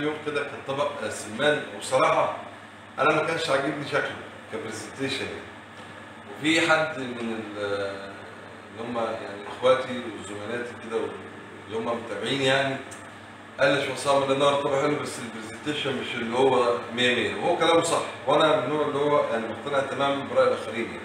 كام يوم كده كان طبق آه، سمان وبصراحه انا ما كانش عاجبني شكله كبرزنتيشن يعني وفي حد من ال- اللي هم يعني اخواتي وزملاتي كده اللي هم متابعين يعني قال لي شو عصام ده النهارده طبعا حلو بس البرزنتيشن مش اللي هو 100 100 وهو كلامه صح وانا من النوع اللي هو يعني مقتنع تماما براي الاخرين يعني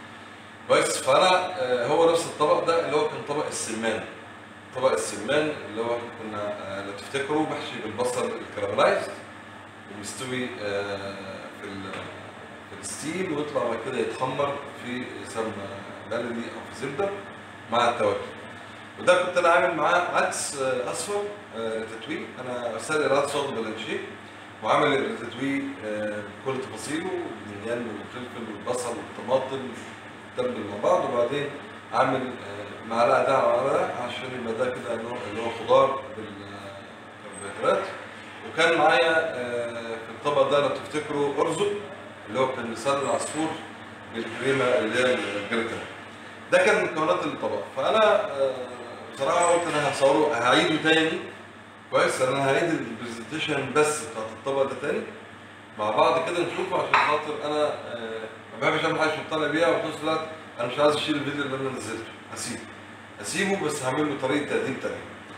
كويس فانا آه، هو نفس الطبق ده اللي هو كان طبق السمان طبق السمان اللي هو احنا كنا آه، لو تفتكروا محشي بالبصل الكراملايزد ومستوي آه، في ال- في الستيل ويطلع بعد كده يتخمر في سمنه بلدي او في زبده مع التوابل وده كنت انا عامل معاه عدس آه، اصفر آه، راتاتوي انا سالق العدس واخد بلانشيه وعامل الراتاتوي آه، بكل تفاصيله البتنجان والفلفل والبصل والطماطم تبل مع بعض وبعدين عامل آه، معلقه ده على معلقه ده عشان يبقى ده كده اللي هو اللي هو خضار بالكربوهيدرات وكان معايا آه، في الطبق ده لو تفتكروا ارزق اللي هو كان لسان العصفور بالكريمه اللي هي الجريتر ده كان مكونات الطبق فانا آه، بصراحه قلت انا هصوره هعيده تاني كويس انا هعيد البرزنتيشن بس بتاعت الطبق ده تاني مع بعض كده نشوفه عشان خاطر انا آه، ما بحبش اعمل حاجه مش مقتنع بيها وفي نفس الوقت انا مش عايز اشيل الفيديو اللي انا نزلته هسيبه هسيبه بس هعمل له طريقه تقديم تانيه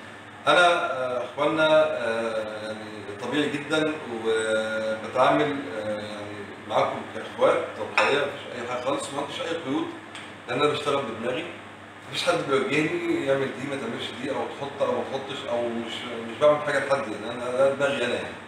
انا آه، اخواننا آه، يعني طبيعي جدا وبتعامل آه، يعني معاكم كاخوات تلقائيه مفيش اي حاجه خالص ما عنديش اي قيود لان انا بشتغل بدماغي مفيش حد بيوجهني يعمل دي ما تعملش دي او تحط او ما تحطش او مش مش بعمل حاجه لحد يعني انا ده دماغي انا يعني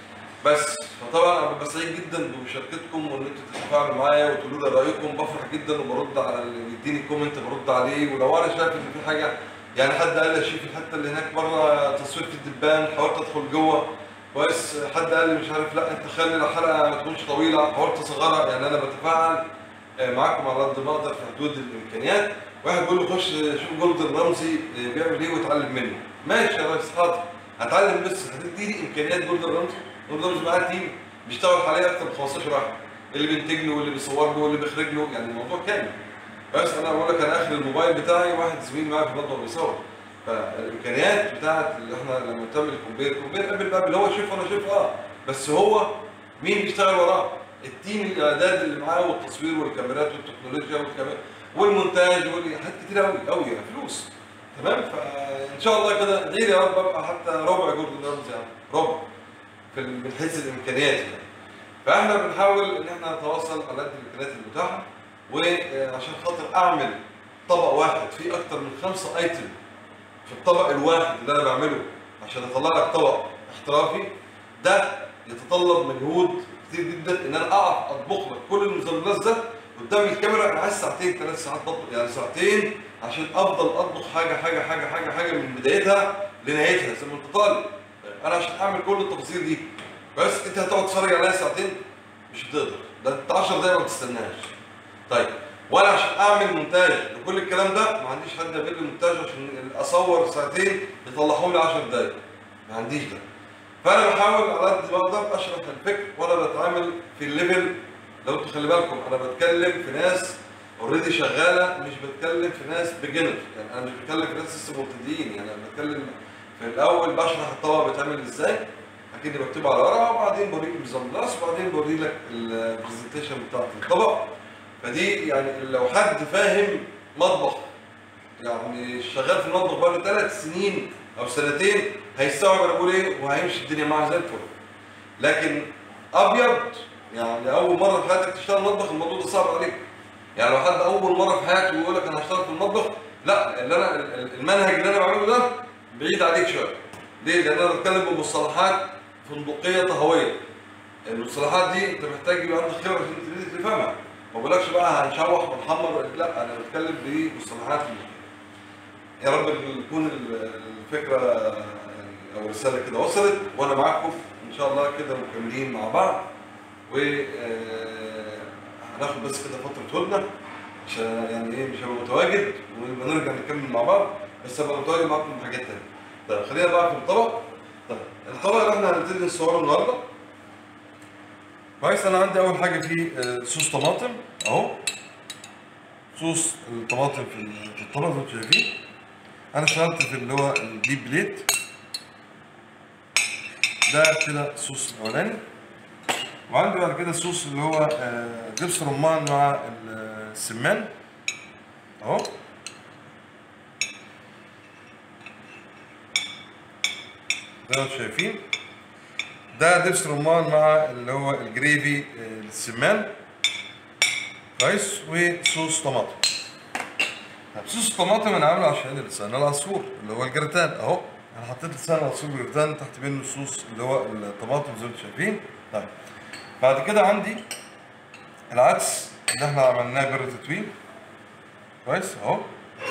بس فطبعا انا ببقى سعيد جدا بمشاركتكم وان انتوا تتفاعلوا معايا وتقولوا لي رايكم بفرح جدا وبرد على اللي يديني كومنت برد عليه ولو انا شايف ان في حاجه يعني حد قال لي شوف الحته اللي هناك بره تصوير في الدبان حاولت ادخل جوه كويس حد قال لي مش عارف لا انت خلي الحلقه ما تكونش طويله حاولت اصغرها يعني انا بتفاعل آه، معاكم على قد ما اقدر في حدود الامكانيات واحد بيقول له خش شوف جولدن رمزي آه، بيعمل ايه واتعلم منه ماشي يا ريس حاضر هتعلم بس هتديني امكانيات جولدن رمزي جولدن رمزي معاه تيم بيشتغل حاليا اكتر من 15 واحد اللي بينتج له واللي بيصور له واللي بيخرج له يعني الموضوع كامل بس انا بقول لك انا اخر الموبايل بتاعي واحد زميلي معايا في المطبخ بيصور فالامكانيات بتاعت اللي احنا لما بنعمل الكومبير الكومبير قبل بقى اللي هو شايف وانا شايف اه بس هو مين بيشتغل وراه؟ التيم الاعداد اللي معاه والتصوير والكاميرات والتكنولوجيا والكاميرا والمونتاج والحاجات كتير قوي قوي يعني فلوس تمام فان شاء الله كده ادعي لي يا رب ابقى حتى ربع جوردن رامز يعني ربع في ال- من حيث الامكانيات يعني فاحنا بنحاول ان احنا نتواصل على قد الامكانيات المتاحه وعشان خاطر اعمل طبق واحد فيه اكتر من خمسه ايتم في الطبق الواحد اللي انا بعمله عشان اطلع لك طبق احترافي ده يتطلب مجهود كتير جدا ان انا اقف اطبخ لك كل المثلث ده قدام الكاميرا انا عايز ساعتين ثلاث ساعات بطبخ يعني ساعتين عشان افضل اطبخ حاجه حاجه حاجه حاجه حاجه من بدايتها لنهايتها زي ما انت طالب انا عشان اعمل كل التفاصيل دي بس انت هتقعد تتفرج عليها ساعتين مش هتقدر ده انت 10 دقايق ما بتستناش طيب وانا عشان اعمل مونتاج لكل الكلام ده ما عنديش حد يعمل لي مونتاج عشان اصور ساعتين يطلعهم لي 10 دقايق ما عنديش ده فانا بحاول على قد ما اقدر اشرح الفكر وانا بتعامل في الليفل لو انتوا خلي بالكم انا بتكلم في ناس اوريدي شغاله مش بتكلم في ناس بيجنر يعني انا مش بتكلم في ناس لسه مبتدئين يعني انا بتكلم في الاول بشرح الطبق بيتعمل ازاي اكني بكتبه على ورقه وبعدين بوريك النظام النص وبعدين بوري لك البرزنتيشن بتاعت الطبق فدي يعني لو حد فاهم مطبخ يعني شغال في المطبخ بقاله ثلاث سنين او سنتين هيستوعب انا بقول ايه وهيمشي الدنيا معاه زي الفل لكن ابيض يعني اول مره في حياتك تشتغل مطبخ الموضوع ده صعب عليك يعني لو حد اول مره في حياته يقول لك انا هشتغل في المطبخ لا اللي انا المنهج اللي انا بعمله ده بعيد عليك شويه ليه؟ لان انا بتكلم بمصطلحات فندقيه طهويه المصطلحات دي انت محتاج يبقى عندك خبره عشان تبتدي تفهمها ما بقولكش بقى هنشوح ونحمر لا انا بتكلم بمصطلحات يا رب تكون الفكره يعني او الرساله كده وصلت وانا معاكم ان شاء الله كده مكملين مع بعض و آه، هناخد بس كده فتره هدنه عشان يعني ايه مش هبقى متواجد ولما نرجع نكمل مع بعض بس هبقى متواجد معاكم في حاجات تانيه. طيب خلينا بقى في الطبق طيب الطبق اللي احنا هنبتدي نصوره النهارده كويس انا عندي اول حاجه فيه آه، صوص طماطم اهو صوص الطماطم في ال- في الطبق زي ما انتم شايفين انا اشتغلت في اللي هو الديب بليت ده كده الصوص الاولاني وعندي بعد كده الصوص اللي هو آه، دبس رمان مع ال- السمان اهو زي ما انتم شايفين ده دبس رمان مع اللي هو الجريفي آه، السمان كويس وصوص طماطم طب صوص الطماطم انا عامله عشان لسان العصفور اللي هو الجريتان اهو انا حطيت لسان العصفور بالجريتان تحت منه الصوص اللي هو الطماطم زي ما انتم شايفين طيب بعد كده عندي العدس اللي احنا عملناه بر تتوين كويس اهو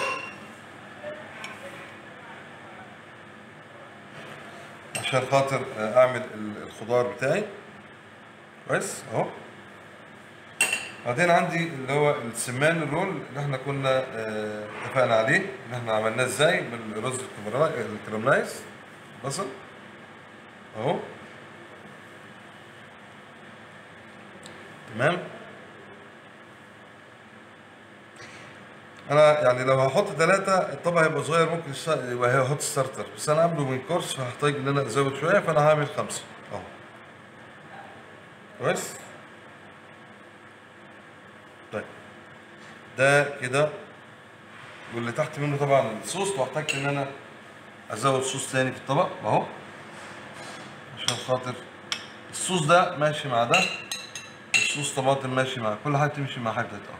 عشان خاطر آه، اعمل ال- الخضار بتاعي كويس اهو بعدين عندي اللي هو السمان الرول اللي احنا كنا آه، اتفقنا عليه ان احنا عملناه ازاي بالرز الكرامرا- الكراملايز بصل اهو تمام انا يعني لو هحط ثلاثة الطبق هيبقى صغير ممكن يست- يبقى هحط ستارتر بس انا عامله من كورس فهحتاج ان انا ازود شوية فانا هعمل خمسة اهو كويس طيب ده كده واللي تحت منه طبعا الصوص واحتاجت ان انا ازود صوص تاني في الطبق اهو عشان خاطر الصوص ده ماشي مع ده الصوص طماطم ماشي مع كل حاجه تمشي مع حاجه اه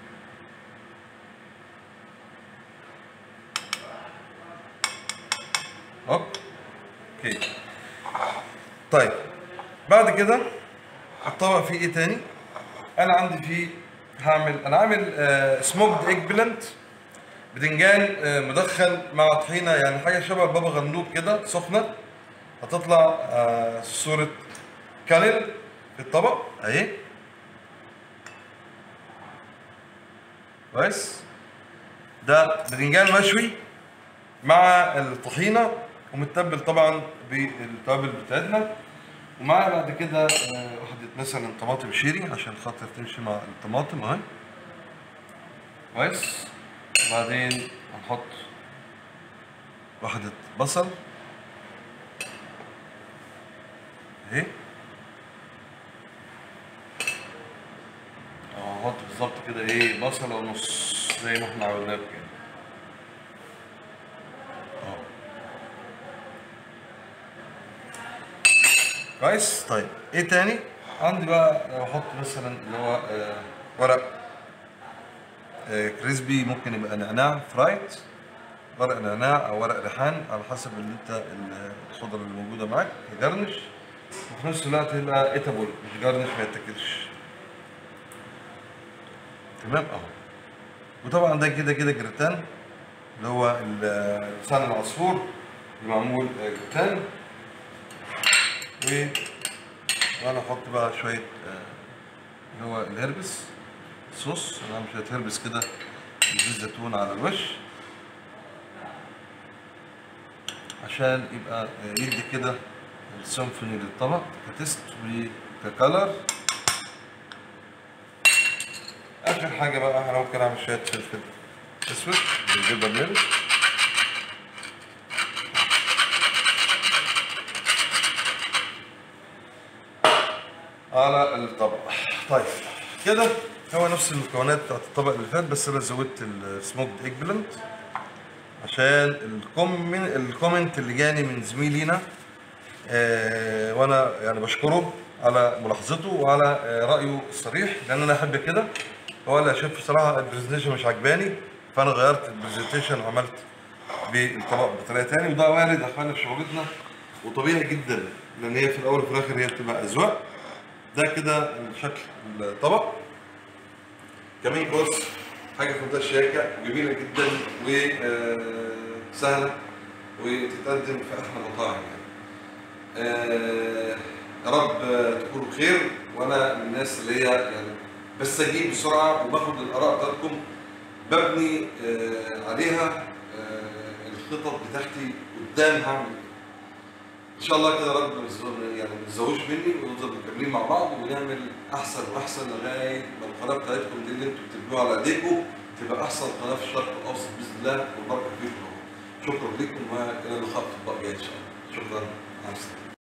هوب اوكي طيب بعد كده الطبق فيه ايه تاني انا عندي فيه هعمل انا عامل سموكد ايج بلنت بدنجان آه، مدخن مع طحينه يعني حاجه شبه بابا غنوج كده سخنه هتطلع آه، صوره كالل في الطبق اهي كويس ده بدنجان مشوي مع الطحينه ومتبل طبعا بالتوابل بتاعتنا ومعاه بعد كده آه، واحدة مثلا طماطم شيري عشان خاطر تمشي مع الطماطم اهي كويس وبعدين هنحط واحدة بصل اهي اه هحط بالظبط كده ايه بصلة ونص زي ما احنا عملناه كده اه كويس طيب ايه تاني عندي بقى لو احط مثلا اللي هو آه ورق آه كريسبي ممكن يبقى نعناع فرايت ورق نعناع او ورق ريحان على حسب اللي انت ال- الخضره اللي موجوده معاك جرنش وفي نفس الوقت يبقى ايتابل مش جرنش ما يتاكلش تمام اهو وطبعا ده كده كده جريتان اللي هو ال- لسان العصفور اللي معمول آه، جريتان و وانا احط بقى شويه آه، اللي هو الهربس صوص انا عامل شويه هربس كده زيت زيتون على الوش عشان يبقى آه، يدي كده السيمفوني للطبق كتست وككلر اخر حاجه بقى انا ممكن اعمل شويه فلفل اسود بالجبه ميل على الطبق طيب كده هو نفس المكونات بتاعت الطبق اللي فات بس انا زودت السموكد ايج بلنت عشان الكومن الكومنت اللي جاني من زميلينا آه وانا يعني بشكره على ملاحظته وعلى آه رايه الصريح لان انا احب كده هو اللي شاف بصراحه البرزنتيشن مش عجباني فانا غيرت البرزنتيشن وعملت بالطبق بطريقه تاني وده وارد يا اخوانا في شغلتنا وطبيعي جدا لان هي في الاول وفي الاخر هي بتبقى اذواق ده كده شكل الطبق كمين كورس حاجه في منتهى الشياكه جميله جدا وسهله وتتقدم في احلى مطاعم يعني. آه، يا رب تكونوا بخير وانا من الناس اللي هي يعني بستجيب بسرعه وباخد الاراء بتاعتكم ببني آه، عليها آه، الخطط بتاعتي قدام هعمل ايه ان شاء الله كده يا رب ما تزو- يعني ما تزوجش مني ونفضل مكملين مع بعض ونعمل احسن واحسن لغايه ما القناه بتاعتكم دي اللي انتوا بتبنوها على ايديكم تبقى احسن قناه في الشرق الاوسط باذن الله والبركه فيكم شكرا لكم والى اللقاء في الاطباق الجايه ان شاء الله شكرا مع السلامه